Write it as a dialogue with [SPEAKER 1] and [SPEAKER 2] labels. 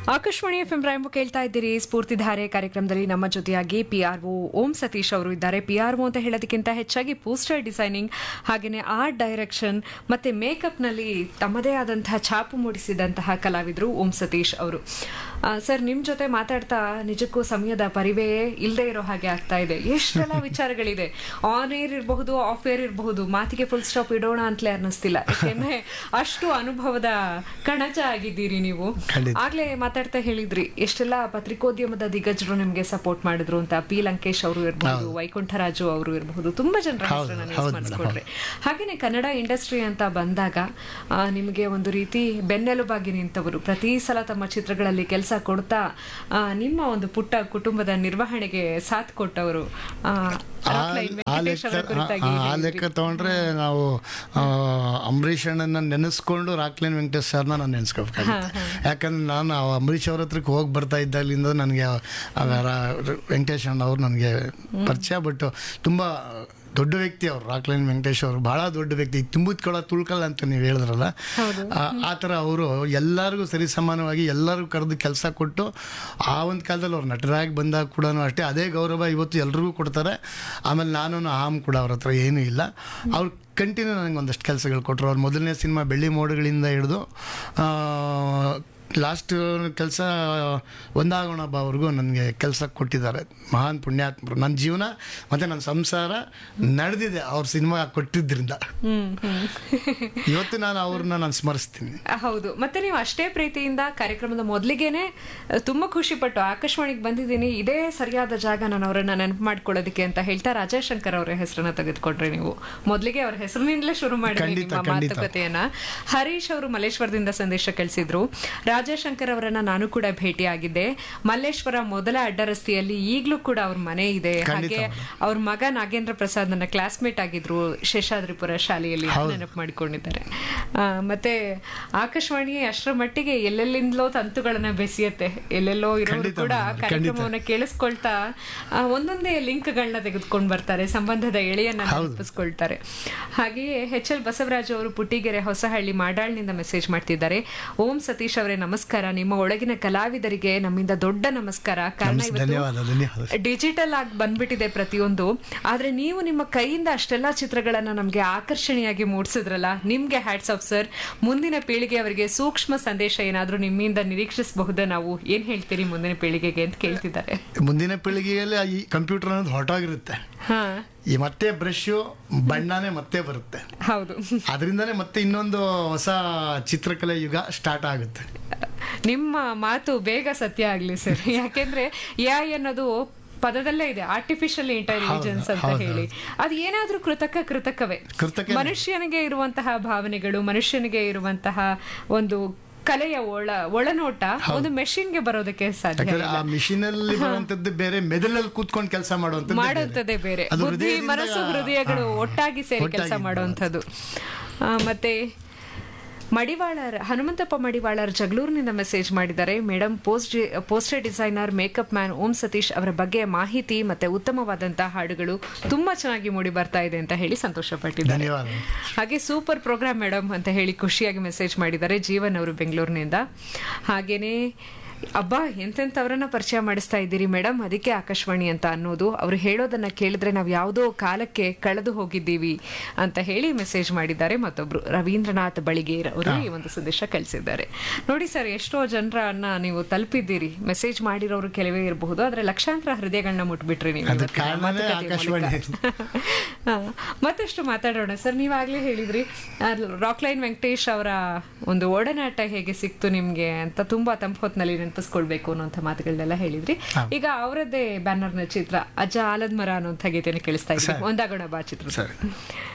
[SPEAKER 1] Akashvani F M ರಾಯಂಬ ಕೇಳ್ತಾ ಇದ್ದೀರಿ ಸ್ಫೂರ್ತಿಧಾರೆ ಕಾರ್ಯಕ್ರಮದಲ್ಲಿ ನಮ್ಮ ಜೊತೆಯಾಗಿ P R O Om Satish ಅವರು ಇದ್ದಾರೆ ಪಿ ಆರ್ ಒ ಅಂತ ಹೇಳೋದಕ್ಕಿಂತ ಹೆಚ್ಚಾಗಿ ಪೋಸ್ಟರ್ ಡಿಸೈನಿಂಗ್ ಹಾಗೆಯೇ ಆರ್ಟ್ ಡೈರೆಕ್ಷನ್ ಮತ್ತೆ ಮೇಕಪ್ನಲ್ಲಿ ತಮ್ಮದೇ ಆದಂತಹ ಛಾಪು ಮೂಡಿಸಿದಂತಹ ಕಲಾವಿದರು ಓಂ ಸತೀಶ್ ಅವರು ಆ, ಸರ್ ನಿಮ್ಮ ಜೊತೆ ಮಾತಾಡ್ತಾ ನಿಜಕ್ಕೂ ಸಮಯದ ಪರಿವೇ ಇಲ್ಲದೆ ಇರೋ ಹಾಗೆ ಆಗ್ತಾ ಇದೆ ಎಷ್ಟೆಲ್ಲ ವಿಚಾರಗಳಿದೆ ಆನ್ ಏರ್ ಇರಬಹುದು ಆಫ್ ಏರ್ ಇರಬಹುದು ಮಾತಿಗೆ ಫುಲ್ ಸ್ಟಾಪ್ ಇಡೋಣ ಅಂತಲೇ ಅನ್ನಿಸ್ತಿಲ್ಲ ಯಾಕೆಂದ್ರೆ ಅಷ್ಟು ಅನುಭವದ ಕಣಜ ಆಗಿದ್ದೀರಿ ನೀವು
[SPEAKER 2] ಖಂಡಿತ.
[SPEAKER 1] ಆಗ್ಲೇ ಮಾತಾಡ್ತಾ ಹೇಳಿದ್ರಿ ಎಷ್ಟೆಲ್ಲ ಪತ್ರಿಕೋದ್ಯಮದ ದಿಗ್ಗಜರು ನಿಮ್ಗೆ ಸಪೋರ್ಟ್ ಮಾಡಿದ್ರು ಅಂತ ಪಿ ಲಂಕೇಶ್ ಅವರು ಇರಬಹುದು ವೈಕುಂಠರಾಜು ಅವರು ಇರಬಹುದು ತುಂಬಾ ಜನರ
[SPEAKER 2] ಹೌದು,
[SPEAKER 1] ಹೆಸರನ್ನ
[SPEAKER 2] ಹೌದು
[SPEAKER 1] ಸ್ಮರಿಸ್ಕೊಡ್ರಿ ಹಾಗೇನೆ ಕನ್ನಡ ಇಂಡಸ್ಟ್ರಿ ಅಂತ ಬಂದಾಗ ಆ, ನಿಮಗೆ ಒಂದು ರೀತಿ ಬೆನ್ನೆಲುಬಾಗಿ ನಿಂತವರು ಪ್ರತಿ ಸಲ ತಮ್ಮ ಚಿತ್ರಗಳಲ್ಲಿ ಕೆಲಸ ಕೊಡ್ತಾ ಆ, ನಿಮ್ಮ ಒಂದು ಪುಟ್ಟ ಕುಟುಂಬದ ನಿರ್ವಹಣೆಗೆ ಸಾಥ್ ಕೊಟ್ಟವರು ಆ,
[SPEAKER 2] ಆ
[SPEAKER 1] ರಾಕ್ಲೈನ್
[SPEAKER 2] ಆ
[SPEAKER 1] ವೆಂಕಟೇಶ್ ಅವರ
[SPEAKER 2] ಲೆಕ್ಕ
[SPEAKER 1] ಕುರಿತಾಗಿ
[SPEAKER 2] ಆ- ಆ
[SPEAKER 1] ಹೇಳಿದ್ರಿ.
[SPEAKER 2] ಲೆಕ್ಕ ತಗೊಂಡ್ರೆ ನಾವು ಆ, ಅಂಬರೀಷ್ ಅಣ್ಣನ ನೆನೆಸ್ಕೊಂಡು ರಾಕ್ಲೈನ್ ವೆಂಕಟೇಶ್ ಸರ್ನ ನಾನು ನೆನೆಸ್ಕೋಬೇಕಾಗುತ್ತೆ ಯಾಕಂದ್ರೆ ನಾನು ಆ ಅಂಬರೀಷ್ ಅವ್ರ ಹತ್ರಕ್ಕೆ ಹೋಗಿ ಬರ್ತಾ ಇದ್ದಾಗಲಿಂದ ನನಗೆ ವೆಂಕಟೇಶ್ ಅಣ್ಣ ಅವ್ರು ನನಗೆ ಪರಿಚಯ ಬಟ್ ತುಂಬ ದೊಡ್ಡ ವ್ಯಕ್ತಿ ಅವರು ರಾಕ್ಲೈನ್ ವೆಂಕಟೇಶ್ ಅವರು ಬಹಳ ದೊಡ್ಡ ವ್ಯಕ್ತಿ ತುಂಬುತ್ಕೊಳ ತುಳ್ಕಲ್ಲ ಅಂತ ನೀವು ಹೇಳಿದ್ರಲ್ಲ ಆ- ಆ ಥರ ಅವರು ಎಲ್ಲರಿಗೂ ಸರಿ ಸಮಾನವಾಗಿ ಎಲ್ಲರಿಗೂ ಕರೆದು ಕೆಲಸ ಕೊಟ್ಟು ಆ ಒಂದು ಕಾಲದಲ್ಲಿ ಅವ್ರು ನಟರಾಗಿ ಬಂದಾಗ ಕೂಡ ಅಷ್ಟೇ ಅದೇ ಗೌರವ ಇವತ್ತು ಎಲ್ರಿಗೂ ಕೊಡ್ತಾರೆ ಆಮೇಲೆ ನಾನು ಆಮ್ ಕೂಡ ಅವ್ರ ಹತ್ರ ಏನೂ ಇಲ್ಲ ಅವ್ರು ಕಂಟಿನ್ಯೂ ನನಗೆ ಒಂದಷ್ಟು ಕೆಲಸಗಳು ಕೊಟ್ಟರು ಅವ್ರ ಮೊದಲನೇ ಸಿನಿಮಾ ಬೆಳ್ಳಿ ಮೋಡಗಳಿಂದ ಹಿಡಿದು ಲಾಸ್ಟ್ ಕೆಲಸ ಒಂದಾಗೋಣ ಬಾ ಅವ್ರಿಗೂ ನನಗೆ ಕೆಲಸ ಕೊಟ್ಟಿದ್ದಾರೆ ಮಹಾನ್ ಪುಣ್ಯಾತ್ಮರು ನನ್ನ ಜೀವನ ಮತ್ತು ನನ್ನ ಸಂಸಾರ ನಡೆದಿದೆ ಅವ್ರ ಸಿನಿಮಾ ಕೊಟ್ಟಿದ್ದರಿಂದ
[SPEAKER 1] ಹ್ಮ್ ಹ್ಮ್
[SPEAKER 2] ಇವತ್ತು ನಾನು ಅವ್ರನ್ನ ನಾನು ಸ್ಮರಿಸ್ತೀನಿ
[SPEAKER 1] ಹೌದು ಮತ್ತೆ ನೀವು ಅಷ್ಟೇ ಪ್ರೀತಿಯಿಂದ ಕಾರ್ಯಕ್ರಮದ ಮೊದಲಿಗೆನೆ ತುಂಬಾ ಖುಷಿ ಪಟ್ಟು ಆಕಾಶವಾಣಿಗೆ ಬಂದಿದ್ದೀನಿ ಇದೇ ಸರಿಯಾದ ಜಾಗ ನಾನು ಅವರನ್ನ ನೆನಪು ಮಾಡ್ಕೊಳ್ಳೋದಕ್ಕೆ ಅಂತ ಹೇಳ್ತಾ ರಾಜೇಶ್ ಶಂಕರ್ ಅವರ ಹೆಸರನ್ನ ತೆಗೆದುಕೊಂಡ್ರಿ ನೀವು ಮೊದಲಿಗೆ ಅವ್ರ ಹೆಸರಿನಿಂದಲೇ ಶುರು ಮಾಡಿದ್ರಿ
[SPEAKER 2] ಖಂಡಿತ,
[SPEAKER 1] ನಿಮ್ಮ
[SPEAKER 2] ಖಂಡಿತ.
[SPEAKER 1] ಮಾತುಕತೆಯನ್ನ ಹರೀಶ್ ಅವರು ಮಲ್ಲೇಶ್ವರದಿಂದ ಸಂದೇಶ ಕಳಿಸಿದ್ರು ರಾಜೇಶ್ ಶಂಕರ್ ಅವರನ್ನ ನಾನು ಕೂಡ ಭೇಟಿಯಾಗಿದ್ದೆ ಮಲ್ಲೇಶ್ವರ ಮೊದಲ ಅಡ್ಡರಸ್ತೆಯಲ್ಲಿ ಈಗಲೂ ಕೂಡ ಅವ್ರ ಮನೆ ಇದೆ
[SPEAKER 2] ಖಂಡಿತ
[SPEAKER 1] ಹಾಗೆ ಅವ್ರ ಮಗ ನಾಗೇಂದ್ರ ಪ್ರಸಾದ್ ನನ್ನ ಕ್ಲಾಸ್ಮೇಟ್ ಆಗಿದ್ರು ಶೇಷಾದ್ರಿಪುರ ಶಾಲೆಯಲ್ಲಿ ನೆನಪು ಮಾಡಿಕೊಂಡಿದ್ದಾರೆ ಆ, ಮತ್ತೆ ಆಕಾಶವಾಣಿ ಅಷ್ಟರ ಮಟ್ಟಿಗೆ ಎಲ್ಲೆಲ್ಲಿಂದಲೋ ತಂತುಗಳನ್ನ ಬೆಸೆಯುತ್ತೆ ಎಲ್ಲೆಲ್ಲೋ ಇರೋರು
[SPEAKER 2] ಖಂಡಿತ
[SPEAKER 1] ಕೂಡ
[SPEAKER 2] madam, ಖಂಡಿತ.
[SPEAKER 1] ಕಾರ್ಯಕ್ರಮವನ್ನ ಕೇಳಿಸ್ಕೊಳ್ತಾ ಆ, ಒಂದೊಂದೇ ಲಿಂಕ್ಗಳನ್ನ ತೆಗೆದುಕೊಂಡು ಬರ್ತಾರೆ ಸಂಬಂಧದ ಎಳೆಯನ್ನ
[SPEAKER 2] ಹೌದು.
[SPEAKER 1] ನೆನಪಿಸ್ಕೊಳ್ತಾರೆ ಹಾಗೆಯೇ ಎಚ್ ಎಲ್ ಬಸವರಾಜ್ ಅವರು ಪುಟ್ಟಿಗೆರೆ ಹೊಸಹಳ್ಳಿ ಮಾಡಾಳ್ನಿಂದ ಮೆಸೇಜ್ ಮಾಡ್ತಿದ್ದಾರೆ ಓಂ ಸತೀಶ್ ಅವರೇ ನಮಸ್ಕಾರ ನಿಮ್ಮ ಒಳಗಿನ ಕಲಾವಿದರಿಗೆ ನಮ್ಮಿಂದ ದೊಡ್ಡ ನಮಸ್ಕಾರ ಕಾರಣ
[SPEAKER 2] ನಮಸ್- ಧನ್ಯವಾದ
[SPEAKER 1] ಇವತ್ತು
[SPEAKER 2] ಧನ್ಯವಾದ
[SPEAKER 1] ಡಿಜಿಟಲ್ ಆಗಿ ಬಂದ್ಬಿಟ್ಟಿದೆ ಪ್ರತಿಯೊಂದು ಆದ್ರೆ ನೀವು ನಿಮ್ಮ ಕೈಯಿಂದ ಅಷ್ಟೆಲ್ಲ ಚಿತ್ರಗಳನ್ನ ನಮ್ಗೆ ಆಕರ್ಷಣೀಯಾಗಿ ಮೂಡಿಸಿದ್ರಲ್ಲ ನಿಮ್ಗೆ ಹ್ಯಾಟ್ಸ್ ಆಫ್ ಸರ್ ಮುಂದಿನ ಪೀಳಿಗೆಯವರಿಗೆ ಸೂಕ್ಷ್ಮ ಸಂದೇಶ ಏನಾದ್ರೂ ನಿಮ್ಮಿಂದ ನಿರೀಕ್ಷಿಸಬಹುದಾ ನಾವು ಏನ್ ಹೇಳ್ತೀರಿ ಮುಂದಿನ ಪೀಳಿಗೆಗೆ ಅಂತ ಕೇಳ್ತಿದ್ದಾರೆ
[SPEAKER 2] ಮುಂದಿನ ಪೀಳಿಗೆಯಲ್ಲಿ ಈ ಕಂಪ್ಯೂಟರ್ ಅನ್ನೋದು ಹೊರಟೋಗಿರುತ್ತೆ
[SPEAKER 1] ಹಾ
[SPEAKER 2] ಈ ಮತ್ತೆ ಬ್ರಷು ಬಣ್ಣನೇ ಮತ್ತೆ ಬರುತ್ತೆ
[SPEAKER 1] ಹೌದು
[SPEAKER 2] ಅದರಿಂದನೇ ಮತ್ತೆ ಇನ್ನೊಂದು ಹೊಸ ಚಿತ್ರಕಲೆ ಯುಗ ಸ್ಟಾರ್ಟ್ ಆಗುತ್ತೆ
[SPEAKER 1] ನಿಮ್ಮ ಮಾತು ಬೇಗ ಸತ್ಯ ಆಗ್ಲಿ ಸರ್ ಯಾಕೆಂದ್ರೆ ಎಐ ಅನ್ನೋದು ಪದದಲ್ಲೇ ಇದೆ ಆರ್ಟಿಫಿಷಿಯಲ್ ಇಂಟೆಲಿಜೆನ್ಸ್ ಅಂತ
[SPEAKER 2] ಹೌದು,
[SPEAKER 1] ಹೇಳಿ ಅದು ಏನಾದ್ರೂ ಕೃತಕ ಕೃತಕವೇ
[SPEAKER 2] ಕೃತಕ
[SPEAKER 1] ಮನುಷ್ಯನಿಗೆ ಇರುವಂತಹ ಭಾವನೆಗಳು ಮನುಷ್ಯನಿಗೆ ಇರುವಂತಹ ಒಂದು ಕಲೆಯ ಒಳ ಒಳನೋಟ ಒಂದು ಮೆಷಿನ್ಗೆ ಬರೋದಕ್ಕೆ ಸಾಧ್ಯ
[SPEAKER 2] ಯಾಕಂದ್ರೆ
[SPEAKER 1] ಇಲ್ಲ
[SPEAKER 2] ಆ ಮಿಷಿನ್ ಅಲ್ಲಿ ಬರುವಂತದ್ದು ಬೇರೆ ಮೆದುಳಲ್ಲಿ ಕೂತ್ಕೊಂಡು ಕೆಲಸ ಮಾಡುವಂತದ್ದು
[SPEAKER 1] ಮಾಡುವಂಥದ್ದೇ ಬೇರೆ
[SPEAKER 2] ಅದು
[SPEAKER 1] ಬುದ್ಧಿ
[SPEAKER 2] ಹೃದಯದಿಂದ-
[SPEAKER 1] ಮನಸ್ಸು ಹೃದಯಗಳು
[SPEAKER 2] ಹಾ,
[SPEAKER 1] ಒಟ್ಟಾಗಿ ಸೇರಿ ಕೆಲಸ
[SPEAKER 2] ಒಟ್ಟಾಗಿ
[SPEAKER 1] ಮಾಡುವಂಥದ್ದು ಆ, ಮತ್ತೆ ಮಡಿವಾಳರ್ ಹನುಮಂತಪ್ಪ ಮಡಿವಾಳರ್ ಜಗಳೂರಿನಿಂದ ಮೆಸೇಜ್ ಮಾಡಿದ್ದಾರೆ madam post poster designer makeup man Om Satish ಅವರ ಬಗ್ಗೆ ಮಾಹಿತಿ ಮತ್ತೆ ಉತ್ತಮವಾದಂತಹ ಹಾಡುಗಳು ತುಂಬಾ ಚೆನ್ನಾಗಿ ಮೂಡಿ ಬರ್ತಾ ಇದೆ ಅಂತ ಹೇಳಿ ಸಂತೋಷ ಪಟ್ಟಿದ್ದಾರೆ
[SPEAKER 2] ಧನ್ಯವಾದ
[SPEAKER 1] ಹಾಗೆ ಸೂಪರ್ ಪ್ರೋಗ್ರಾಮ್ ಮೇಡಮ್ ಅಂತ ಹೇಳಿ ಖುಷಿಯಾಗಿ ಮೆಸೇಜ್ ಮಾಡಿದ್ದಾರೆ ಜೀವನ್ ಅವರು ಬೆಂಗಳೂರಿನಿಂದ ಹಾಗೇನೆ ಅಬ್ಬಾ ಎಂತೆಂಥವ್ರನ್ನ ಪರಿಚಯ ಮಾಡಿಸ್ತಾ ಇದ್ದೀರಿ ಮೇಡಮ್ ಅದಕ್ಕೆ ಆಕಾಶವಾಣಿ ಅಂತ ಅನ್ನೋದು ಅವರು ಹೇಳೋದನ್ನ ಕೇಳಿದ್ರೆ ನಾವು ಯಾವುದೋ ಕಾಲಕ್ಕೆ ಕಳೆದು ಹೋಗಿದ್ದೀವಿ ಅಂತ ಹೇಳಿ ಮೆಸೇಜ್ ಮಾಡಿದ್ದಾರೆ ಮತ್ತೊಬ್ರು ರವೀಂದ್ರನಾಥ್ ಬಳಿಗೇರ್ ಅವರು ಈ ಒಂದು ಸಂದೇಶ ಕಳಿಸಿದ್ದಾರೆ ನೋಡಿ ಸರ್ ಎಷ್ಟೋ ಜನರನ್ನ ನೀವು ತಲುಪಿದ್ದೀರಿ ಮೆಸೇಜ್ ಮಾಡಿರೋರು ಕೆಲವೇ ಇರಬಹುದು ಆದ್ರೆ ಲಕ್ಷಾಂತರ ಹೃದಯಗಳನ್ನ ಮುಟ್ಬಿಟ್ರಿ ನೀವು
[SPEAKER 2] ಅದಕ್ಕೆ
[SPEAKER 1] ಇವತ್ತಿನ
[SPEAKER 2] ಕಾರಣನೇ
[SPEAKER 1] ಮಾತುಕತೆ
[SPEAKER 2] ಆಕಾಶವಾಣಿ.
[SPEAKER 1] ಮೂಲಕ. ಹಾ, ಮತ್ತಷ್ಟು ಮಾತಾಡೋಣ ಸರ್ ನೀವಾಗ್ಲೇ ಹೇಳಿದ್ರಿ ರಾಕ್ಲೈನ್ ವೆಂಕಟೇಶ್ ಅವರ ಒಂದು ಒಡನಾಟ ಹೇಗೆ ಸಿಕ್ತು ನಿಮ್ಗೆ ಅಂತ ತುಂಬಾ ತಂಪು ಹೊತ್ನಲ್ಲಿ ನೆನಪಿಸ್ಕೊಳ್ಬೇಕು ಅನ್ನೋಂಥ ಮಾತುಗಳನ್ನೆಲ್ಲ ಹೇಳಿದ್ರಿ ಈಗ ಅವರದ್ದೇ ಬ್ಯಾನರ್ನ ಚಿತ್ರ ಅಜ್ಜ ಆಲದ ಮರ ಅನ್ನೋಂಥ ಗೀತೆನ ಕೇಳಿಸ್ತಾ ಇದ್ರಿ ಒಂದಾಗೋಣ ಬಾ ಚಿತ್ರ
[SPEAKER 2] ಸರಿ